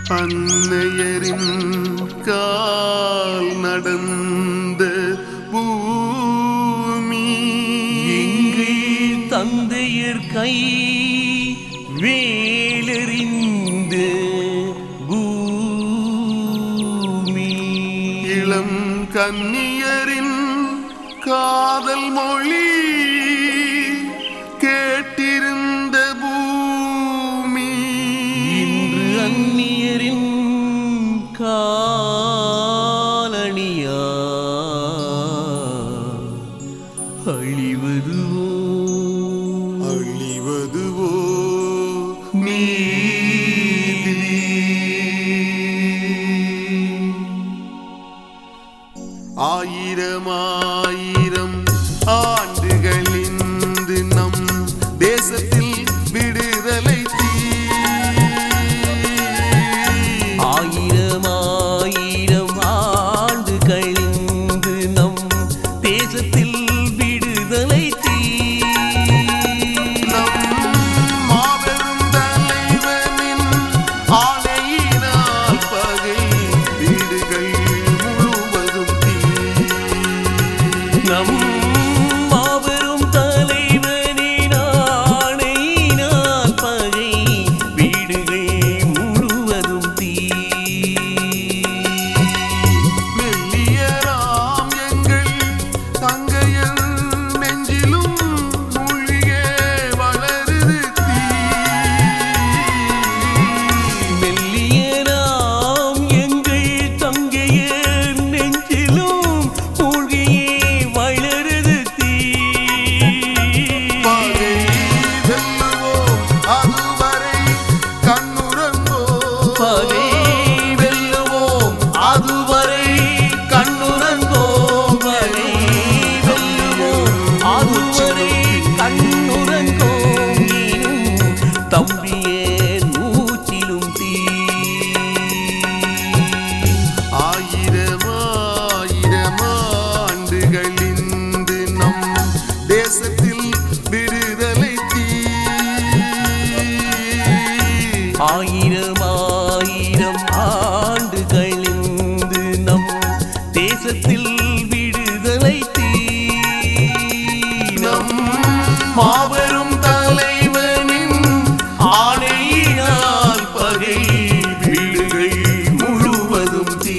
அன்னையரின் கால் நடந்த பூமி எங்கள் தந்தையர் கை வேலறிந்து பூமி இளம் கன்னியரின் காதல் மொழி கேட்டிருந்த பூமி இன்று அந்நியரின் காலணியா அழிவதுவோ அழிவதுவோ நீதி ஆயிரம் ஆயிரம் ஆண்டுகளிந்து நம் தேசத்தில் விடுதலை தீ ஆயிரம் ஆயிரம் ஆண்டு கழிந்து நம் தேசத்தில் விடுதலை தீ நம் மாபெரும் தலைவனின் ஆணையினால் பகை வீடுகள் முழுவதும் தீ நம் மாபெரும் தலைவனின் ஆணையினால் பகை வீடுகள் முழுவதும் தீ மெல்லியராம் எங்கள் தங்கையர் நெஞ்சிலும் மூழ்கியே வளருது தீ மெல்லியராம் எங்கள் தங்கையர் நெஞ்சிலும் மூழ்கியே வளருது தீ பகை வெல்லுவோம் அதுவரை கண்ணுறங்கோ பகை வெல்லுவோம் அதுவரை கண்ணுறங்கோம் பகை வெல்லுவோம் அதுவரை கண்ணுறங்கோம் நீயும் தம்பியே நூற்றிலும் தீ ஆயிரம் ஆயிரம் ஆண்டுகளிந்து நம் தேசத்தில் விடுதலை தீ ஆயிரம் ஆயிரம் ஆண்டு கழிந்து நம் தேசத்தில் விடுதலை தீ நம் மாபெரும் தலைவனின் ஆணையினால் பகை வீடுகள் முழுவதும் தீ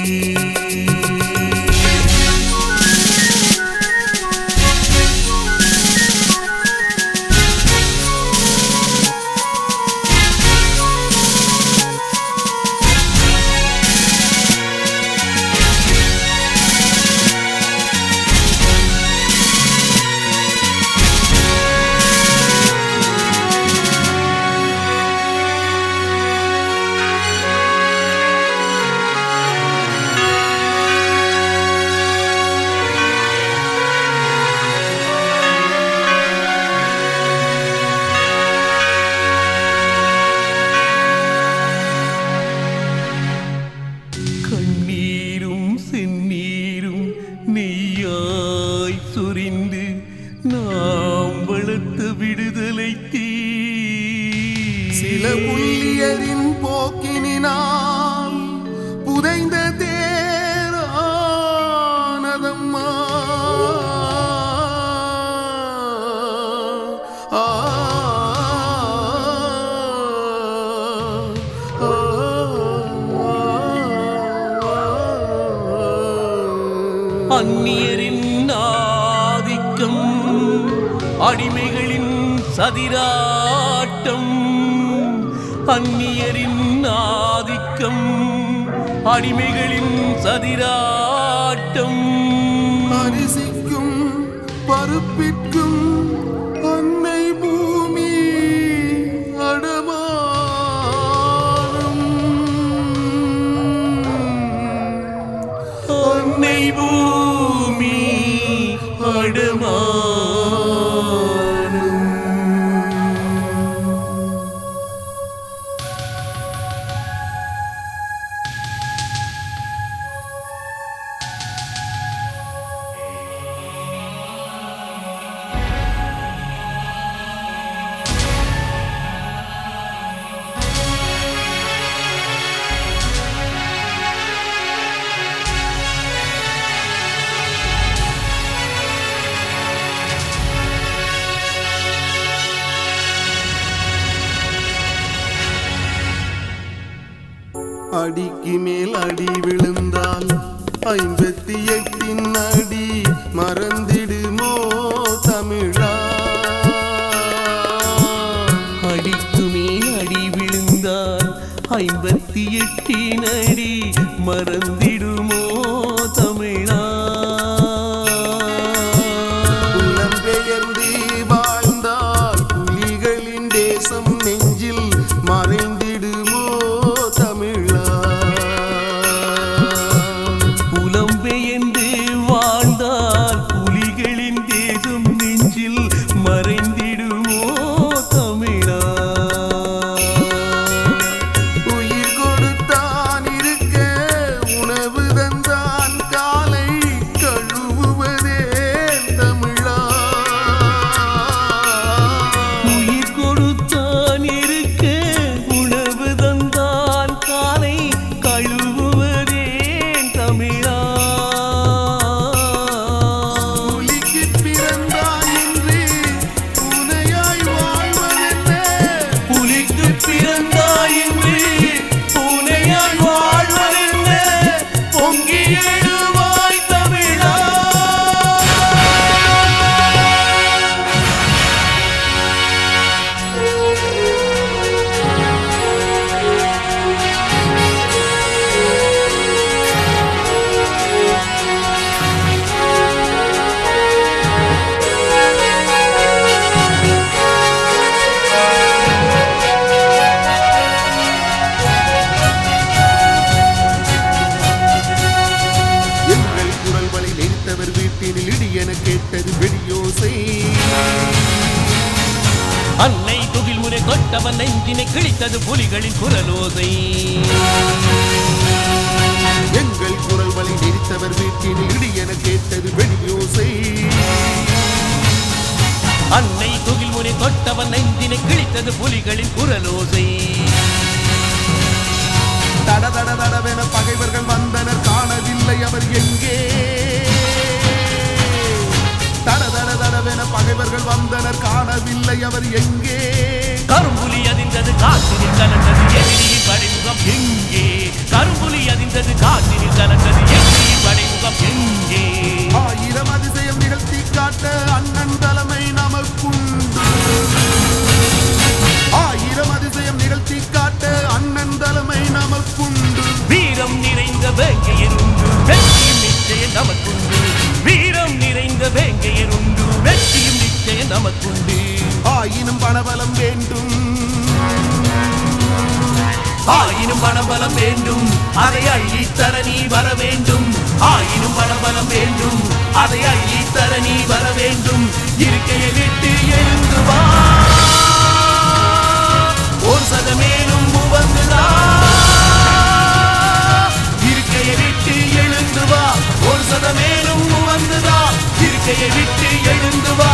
கண்ணீரும் செந்நீரும் நெய்யாய் சொரிந்து நாம் வளர்த்த விடுதலை தீ சில புள்ளியரின் போக்கினால் புதைந்த தேரானதம்மா ஆ, ஆ, ஆ. அந்நியரின் ஆதிக்கம் அடிமைகளின் சதிராட்டம் அந்நியரின் ஆதிக்கம் அடிமைகளின் சதிராட்டம் அரிசிக்கும் பருப்பிற்கும் அன்னை பூமி அடமாறும் அன்னை பூமி அடமாறும் அடிக்கு மேல் அடி விழுந்தால் ஐம்பத்தி எட்டின் அடி மறந்திடுமோ தமிழா அடிக்கு மேல் அடி விழுந்தால் ஐம்பத்தி எட்டின் அடி மறந்திடுமோ தமிழா புலம்பெயர்ந்து வாழ்ந்தால் புலிகளின் தேசம் நெஞ்சில் மறைந்திடுமோ தமிழா புலம்பெயர்ந்து வாழ்ந்தால் புலிகளின் தேசம் நெஞ்சில் மறைந்திடுமோ தமிழா உயிர் கொடுத்தான் இருக்க உணவு தந்தான் காலை கழுவுவதே தமிழா உயிர் கொடுத்தான் இருக்க உணவு தந்தான் காலை கழுவுவதே தமிழா புலிக்கு பிறந்தாய் என்று புனையாய் வாழ்வதென்ன புலிக்கு பிறந்தாய் என்று பூனையாய் வாழ்வதென்ன பொங்கி எழுவாய் தமிழா எங்கள் குரல் வலை நெறித்தவர் வீட்டினில் இடி என கேட்டது வெடியோசை அன்னை துகில் முனை தொட்டவன் நெஞ்சினை கிழித்தது புலிகளின் குரலோசை எங்கள் குரல் வலை நெறித்தவர் வீட்டினில் இடி என கேட்டது வெடியோசை அன்னை துகில் முனை தொட்டவன் நெஞ்சினை கிழித்தது புலிகளின் குரலோசை தட தட தடவென பகைவர்கள் வந்தனர் காணவில்லை அவர் எங்கே தட தட தடவென பகைவர்கள் வந்தனர் காணவில்லை அவர் எங்கே கரும்புலி அதிர்ந்தது காற்றினில் கலந்தது எதிரியின் படைமுகம் எங்கே கரும்புலி அதிர்ந்தது காற்றினில் கலந்தது எதிரியின் படைமுகம் எங்கே ஆயிரம் அதிசயம் நிகழ்த்தி காட்ட அண்ணன் தலைமை நமக்குண்டு ஆயிரம் அதிசயம் நிகழ்த்தி காட்ட அண்ணன் தலைமை நமக்குண்டு வீரம் நிறைந்த வேங்கையர் உண்டு வெற்றியும் நிச்சயம் நமக்குண்டு வீரம் நிறைந்த வேங்கையர் உண்டு வெற்றியும் நிச்சயம் நமக்குண்டு ஆயினும் பணபலம் வேண்டும் ஆயினும் பணபலம் வேண்டும் அதை அள்ளித்தர நீ வர வேண்டும் ஆயினும் பணபலம் வேண்டும் அதை அள்ளித்தர நீ வர வேண்டும் இருக்கையை விட்டு எழுந்து வா ஒரு சதமேலும் உவந்துதா இருக்கையை விட்டு எழுந்து வா ஒரு சதமேலும் உவந்துதா இருக்கையை விட்டு எழுந்து வா